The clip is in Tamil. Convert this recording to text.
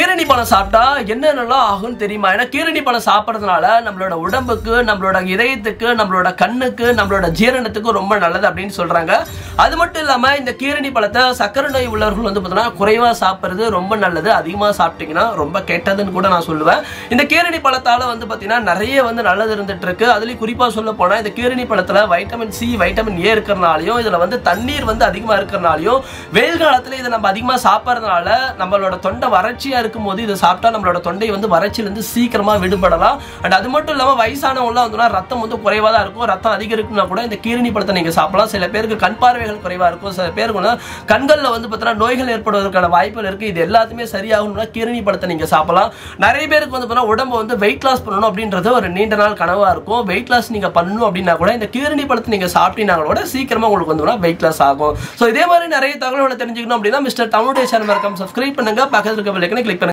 கீரணி பழம் சாப்பிட்டா என்னென்னலாம் ஆகும்னு தெரியுமா ஏன்னா கீரணி பழம் சாப்பிட்றதுனால நம்மளோட உடம்புக்கு நம்மளோட இதயத்துக்கு நம்மளோட கண்ணுக்கு நம்மளோட ஜீரணத்துக்கு ரொம்ப நல்லது அப்படின்னு சொல்றாங்க அது மட்டும் இல்லாம இந்த கீரணி பழத்தை சக்கரை நோய் உள்ளவர்கள் வந்து பார்த்தீங்கன்னா குறைவா சாப்பிட்றது ரொம்ப நல்லது அதிகமாக சாப்பிட்டீங்கன்னா ரொம்ப கெட்டதுன்னு கூட நான் சொல்லுவேன் இந்த கீரணி பழத்தால வந்து பார்த்தீங்கன்னா நிறைய வந்து நல்லது இருந்துட்டு இருக்கு அதுலேயும் குறிப்பாக சொல்ல போனால் இந்த கீரணி பழத்தில் வைட்டமின் சி வைட்டமின் ஏ இருக்கிறனாலையும் இதில் வந்து தண்ணீர் வந்து அதிகமாக இருக்கிறனாலையும் வெயில் காலத்தில் இதை நம்ம அதிகமாக சாப்பிட்றதுனால நம்மளோட தொண்டை வறட்சியாக இருக்கும்போது இதை சாப்பிட்டா நம்மளோட தொண்டை வந்து வறட்சியிலேருந்து சீக்கிரமாக விடுபடலாம் அண்ட் அது மட்டும் இல்லாமல் வயசானவங்களாம் வந்து ரத்தம் வந்து குறைவாக தான் இருக்கும் ரத்தம் அதிகரிக்கும்னா கூட இந்த கீரணி பழத்தை நீங்கள் சாப்பிடலாம் சில பேருக்கு கண் பார்வைகள் குறைவாக இருக்கும் சில பேருக்கு வந்து கண்களில் வந்து பார்த்தீங்கன்னா நோய்கள் ஏற்படுவதற்கான வாய்ப்புகள் இருக்குது இது எல்லாத்தையுமே சரியாகணும்னா கீரணி பழத்தை நீங்கள் சாப்பிடலாம் நிறைய பேருக்கு வந்து பார்த்தீங்கன்னா உடம்பு வந்து வெயிட் லாஸ் பண்ணணும் அப்படின்றது ஒரு நீண்ட நாள் கனவாக இருக்கும் வெயிட் லாஸ் நீங்கள் பண்ணணும் அப்படின்னா கூட இந்த கீரணி பழத்தை நீங்கள் சாப்பிட்டீங்கன்னா கூட சீக்கிரமாக உங்களுக்கு வந்து வெயிட் லாஸ் ஆகும் ஸோ இதே மாதிரி நிறைய தகவல்களை தெரிஞ்சுக்கணும் அப்படின்னா மிஸ்டர் தமிழுடைய சேனல் மறக்காம சப்ஸ்கிரைப் பண்ணுங்க பக்கத்தில் இருக்க விலைக்கனை கிளிக் பண்ணுங்க